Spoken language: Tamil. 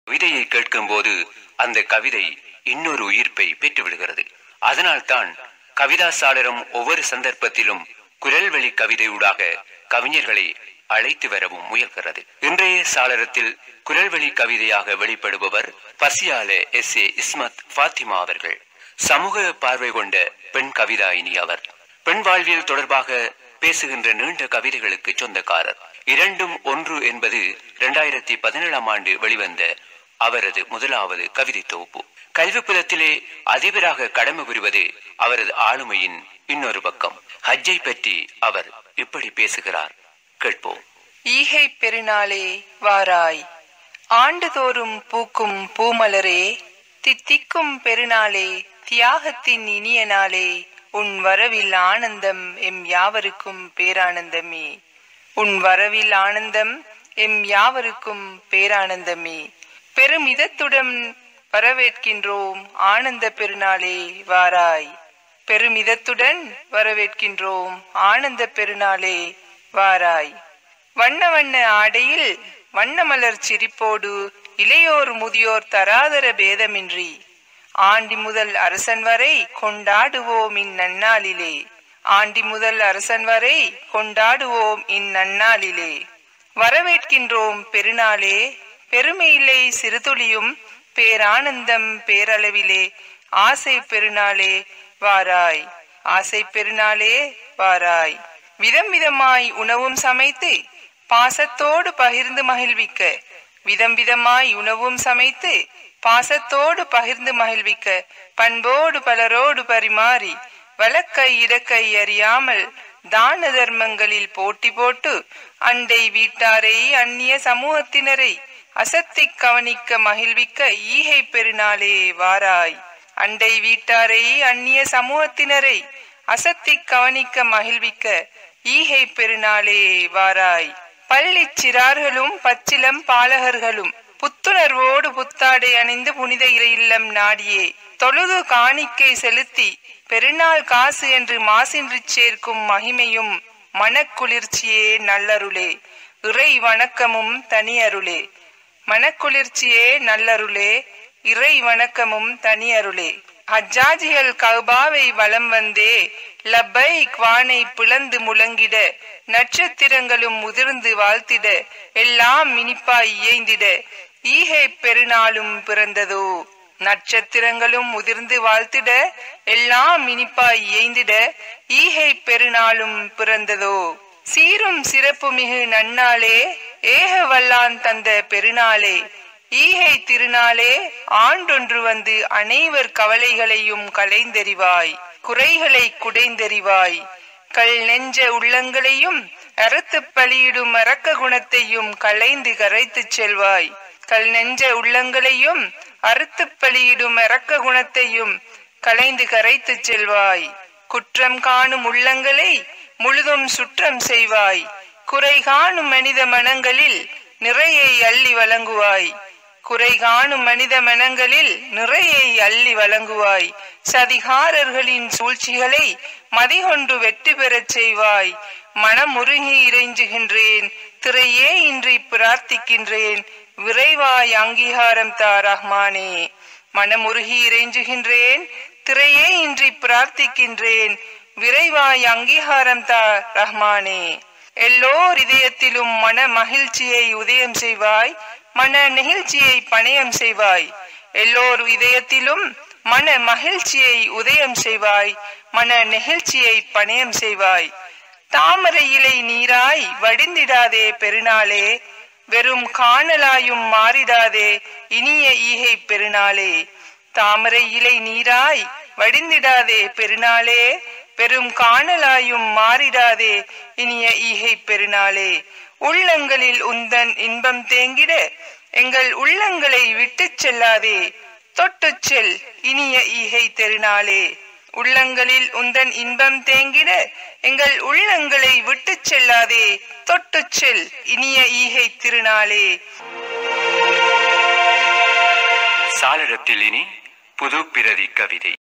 கவிதையை கேட்கும்போது அந்த கவிதை இன்னொரு உயிர்ப்பை பெற்றுவிடுகிறது அதனால்தான் கவிதாசாளரும் ஒவ்வொரு சந்தர்ப்பத்திலும் குரல்வழி கவிதையூடாக கவிஞர்களை அழைத்து வரவும் முயல்கிறது இன்றைய சாளரத்தில் குரல்வழி கவிதையாக வெளிப்படுபவர் பசியால எஸ் ஏ இஸ்மத் ஃபாத்திமா அவர்கள் சமூக பார்வை கொண்ட பெண் கவிதாயினி அவர் பெண் வாழ்வியல் தொடர்பாக பேசுகின்ற நீண்ட கவிதைகளுக்கு சொந்தக்காரர் இரண்டும் ஒன்று என்பது இரண்டாயிரத்தி பதினேழாம் ஆண்டு வெளிவந்த அவரது முதலாவது கவிதை தொகுப்பு கல்விப்புலத்திலே அதிபராக கடமை புரிவது அவரது ஆளுமையின் இன்னொரு பக்கம் ஹஜ்ஜை பற்றி அவர் இப்படி பேசுகிறார் கேட்போம் ஈகை பெருநாளே வாராய் ஆண்டுதோறும் பூக்கும் பூமலரே தித்திக்கும் பெருநாளே தியாகத்தின் இனிய நாளே உன் வரவில் ஆனந்தம் எம் யாவருக்கும் பேரானந்தமே உன் வரவில் ஆனந்தம் எம் யாவருக்கும் பேரானந்தமே பெருமிதத்துடன் வரவேற்கின்றோம் ஆனந்த பெருநாளே வாராய் பெருமிதத்துடன் வரவேற்கின்றோம் ஆனந்த பெருநாளே வாராய் வண்ண வண்ண ஆடையில் வண்ணமலர் சிரிப்போடு இளையோர் முதியோர் தராதர பேதமின்றி ஆண்டி முதல் அரசன் வரை கொண்டாடுவோம் இந்நன்னாளிலே ஆண்டி முதல் அரசன் வரை கொண்டாடுவோம் இந்நன்னாளிலே வரவேற்கின்றோம் பெருநாளே பெருமையில்லை சிறுதுளியும் பேரானந்தம் பேரளவிலே ஆசை பெருநாளே வாராய் ஆசை பெருநாளே வாராய் விதம் விதமாய் உணவும் சமைத்து பாசத்தோடு பகிர்ந்து மகிழ்விக்க விதம் விதமாய் உணவும் சமைத்து பாசத்தோடு பகிர்ந்து மகிழ்விக்க பண்போடு பலரோடு பரிமாறி வழக்கை இடக்கை அறியாமல் தான தர்மங்களில் போட்டி போட்டு அண்டை வீட்டாரை அந்நிய சமூகத்தினரை அசத்தி கவனிக்க மகிழ்விக்க ஈகை பெருநாளே வாராய் அண்டை வீட்டாரை அந்நிய சமூகத்தினரை அசத்தி கவனிக்க மகிழ்விக்க ஈகை பெருநாளே வாராய் பள்ளி சிறார்களும் பச்சிலம் பாலகர்களும் புத்துணர்வோடு புத்தாடை அணிந்து புனித இறை இல்லம் நாடியே தொழுது காணிக்கை செலுத்தி பெருநாள் காசு என்று மாசின்றி சேர்க்கும் மகிமையும் மனக்குளிர்ச்சியே நல்லருளே இறை வணக்கமும் தனியருளே மனக்குளிர்ச்சியே நல்லருளே இறை வணக்கமும் தனியருளே ஹஜ்ஜாஜிகள் கௌபாவை வலம் வந்தே லப்பை குவானை பிளந்து முழங்கிட நட்சத்திரங்களும் முதிர்ந்து வாழ்த்திட எல்லாம் இனிப்பாய் இயைந்திட ஈகை பெருநாளும் பிறந்ததோ நட்சத்திரங்களும் முதிர்ந்து வாழ்த்திட எல்லாம் இனிப்பாய் இயைந்திட ஈகை பெருநாளும் பிறந்ததோ சீரும் சிறப்பு மிகு நன்னாளே ஏக வல்லான் தந்த பெருநாளே ஈகை திருநாளே ஆண்டொன்று வந்து அனைவர் கவலைகளையும் களைந்தெறிவாய் குறைகளை குடைந்தெறிவாய் கல் நெஞ்ச உள்ளங்களையும் அறுத்து பலியிடும் அரக்க குணத்தையும் களைந்து கரைத்துச் செல்வாய் கல் நெஞ்ச உள்ளங்களையும் அறுத்து பலியிடும் அரக்க குணத்தையும் களைந்து கரைத்துச் செல்வாய் குற்றம் காணும் உள்ளங்களை முழுதும் சுற்றம் செய்வாய் குறை காணும் மனித மனங்களில் நிறையை அள்ளி வழங்குவாய் குறை காணும் மனித மனங்களில் நிறையை அள்ளி வழங்குவாய் சதிகாரர்களின் சூழ்ச்சிகளை மதிகொண்டு வெற்றி பெறச் செய்வாய் மனமுருகி இறைஞ்சுகின்றேன் திரையே இன்றி பிரார்த்திக்கின்றேன் விரைவாய் அங்கீகாரம் தா ரஹ்மானே மனமுருகி இறைஞ்சுகின்றேன் திரையே இன்றி பிரார்த்திக்கின்றேன் விரைவாய் அங்கீகாரம் தா ரஹ்மானே எல்லோர் இதயத்திலும் மன மகிழ்ச்சியை உதயம் செய்வாய் மன நெகிழ்ச்சியை பணயம் செய்வாய் எல்லோர் இதயத்திலும் மன மகிழ்ச்சியை உதயம் செய்வாய் மன நெகிழ்ச்சியை பணயம் செய்வாய் தாமரை இலை நீராய் வடிந்திடாதே பெருநாளே வெறும் காணலாயும் மாறிடாதே இனிய ஈகை பெருநாளே தாமரை இலை நீராய் வடிந்திடாதே பெருநாளே பெரும் காணலாயும் மாறிடாதே இனிய ஈகை பெருநாளே உள்ளங்களில் உந்தன் இன்பம் தேங்கிட எங்கள் உள்ளங்களை விட்டுச் செல்லாதே தொட்டுச் செல் இனிய ஈகை திருநாளே உள்ளங்களில் உந்தன் இன்பம் தேங்கிட எங்கள் உள்ளங்களை விட்டுச் செல்லாதே தொட்டுச் செல் இனிய ஈகை திருநாளே சாளரத்தில் இனி புது பிரதி கவிதை